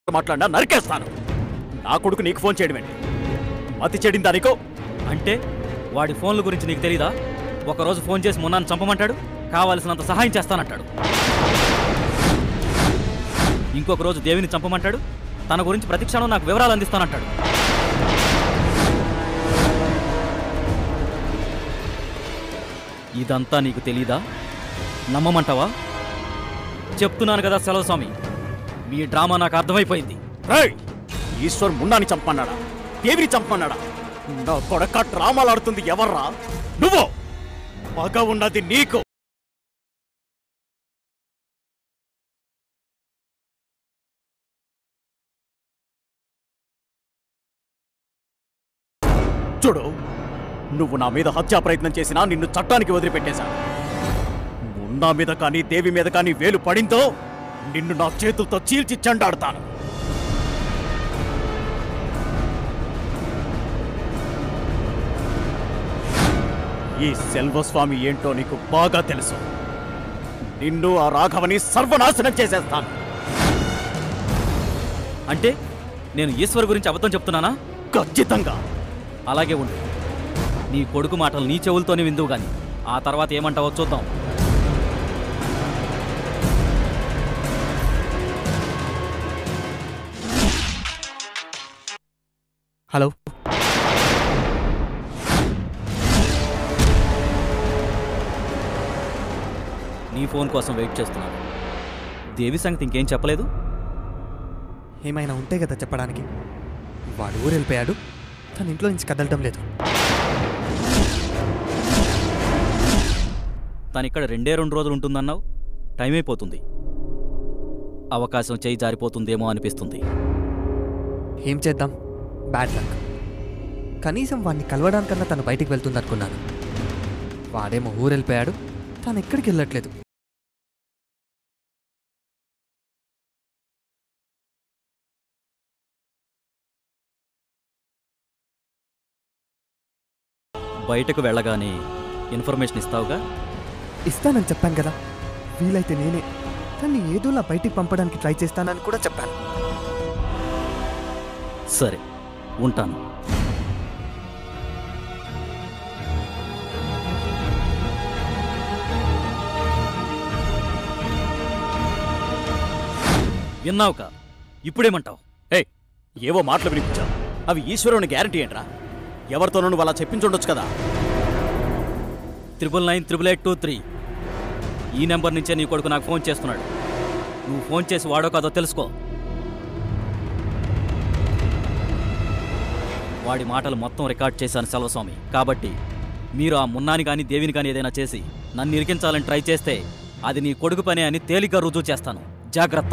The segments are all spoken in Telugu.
మాట్లాడినా నరికేస్తాను నా కొడుకు నీకు ఫోన్ చేయడం ఏంటి మతి చెడిందా నీకు అంటే వాడి ఫోన్ల గురించి నీకు తెలీదా ఒకరోజు ఫోన్ చేసి మొన్నాన్ని చంపమంటాడు కావాల్సినంత సహాయం చేస్తానంటాడు ఇంకొక రోజు దేవిని చంపమంటాడు తన గురించి ప్రతి క్షణం నాకు వివరాలు అందిస్తానంటాడు ఇదంతా నీకు తెలీదా నమ్మమంటావా చెప్తున్నాను కదా సెలవు స్వామి మీ డ్రామా నాకు అర్థమైపోయింది రేయ్! ఈశ్వర్ మున్నాని చంపన్నాడా దేవిని చంపన్నాడా నా కొడక డ్రామాలు ఆడుతుంది ఎవర్రా నువ్వు పగ ఉన్నది నీకు చూడు నువ్వు నా మీద హత్యా ప్రయత్నం చేసినా నిన్ను చట్టానికి వదిలిపెట్టేశాను మున్నా మీద కానీ దేవి మీద కానీ వేలు పడిందో నిన్ను నా చేతులతో చీల్చి చెండాడుతాను ఈ సెల్వస్వామి ఏంటో నీకు బాగా తెలుసు నిన్ను ఆ రాఘవని సర్వనాశనం చేసేస్తాను అంటే నేను ఈశ్వర్ గురించి అబద్ధం చెప్తున్నానా ఖచ్చితంగా అలాగే ఉండు నీ కొడుకు మాటలు నీ చెవులతోనే విందువు గాని ఆ తర్వాత ఏమంటావో చూద్దాం హలో నీ ఫోన్ కోసం వెయిట్ చేస్తున్నాను దేవి సంగతి ఇంకేం చెప్పలేదు ఏమైనా ఉంటే కదా చెప్పడానికి వాడు ఊరు వెళ్ళిపోయాడు తన ఇంట్లో నుంచి కదలటం లేదు తను ఇక్కడ రెండే రెండు రోజులు ఉంటుందన్నావు టైం అయిపోతుంది అవకాశం చేయి జారిపోతుందేమో అనిపిస్తుంది ఏం చేద్దాం బ్యాడ్ లక్ కనీసం వాడిని కలవడానికన్నా తను బయటికి వెళ్తుంది అనుకున్నాను వాడేమో ఊరు వెళ్ళిపోయాడు తను ఎక్కడికి వెళ్ళట్లేదు బయటకు వెళ్ళగానే ఇన్ఫర్మేషన్ ఇస్తావుగా ఇస్తానని చెప్పాను కదా వీలైతే నేనే తన్ని ఏదోలా బయటికి పంపడానికి ట్రై చేస్తానని కూడా చెప్పాను సరే ఉంటాను విన్నావుకా ఇప్పుడేమంటావు ఏ ఏవో మాటలు వినిపించావు అవి ఈశ్వరుని గ్యారంటీ ఏంట్రా ఎవరితోనూ నువ్వు అలా చెప్పించుండొచ్చు కదా triple nine triple eight two three ఈ నెంబర్ నుంచే నీ కొడుకు నాకు ఫోన్ చేస్తున్నాడు నువ్వు ఫోన్ చేసి వాడో కాదో తెలుసుకో వాడి మాటలు మొత్తం రికార్డ్ చేశాను సెలవస్వామి కాబట్టి మీరు ఆ మున్నాని కానీ దేవిని కానీ ఏదైనా చేసి నన్ను ఇరికించాలని ట్రై చేస్తే అది నీ కొడుకు పనే అని తేలిగ్గా రుజువు చేస్తాను జాగ్రత్త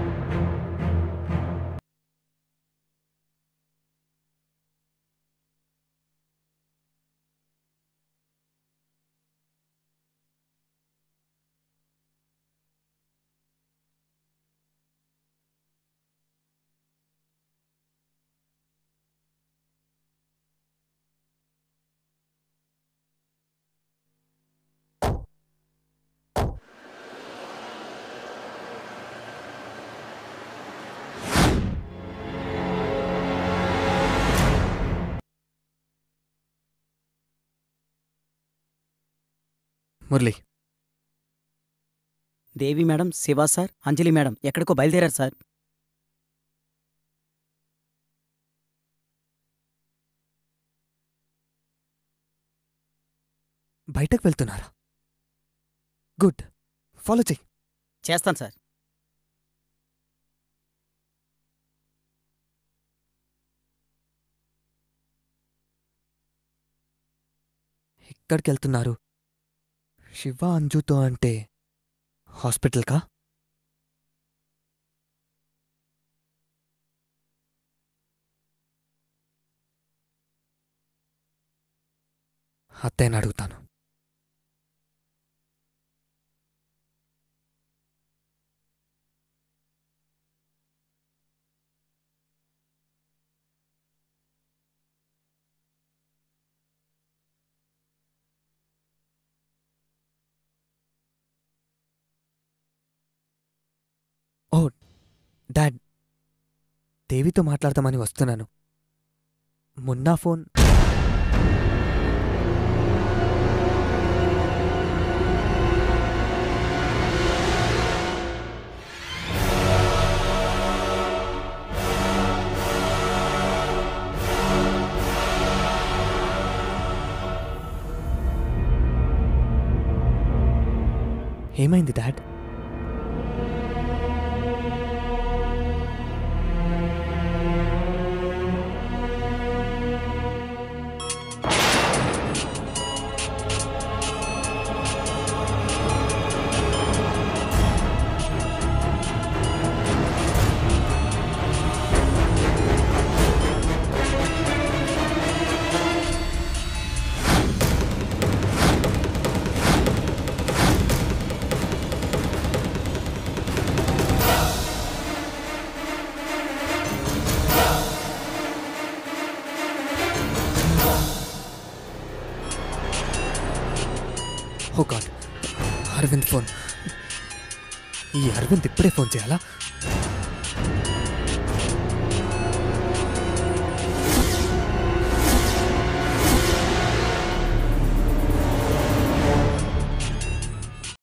Murali Devi madam Shiva sir Anjali madam ఎక్కడికో బయలుదేరారు సార్ బయటకు వెళ్తున్నారా గుడ్ ఫాలో చెయ్యి చేస్తాను సార్ ఎక్కడికి వెళ్తున్నారు శివ అంజుతో అంటే హాస్పిటల్కా అత్తయ్యని అడుగుతాను ఓ డాడ్ దేవితో మాట్లాడతామని వస్తున్నాను మున్నా ఫోన్ ఏమైంది dad oh god Arvind phone ఈ అరవింద్ ఇప్పుడే ఫోన్ చేయాలా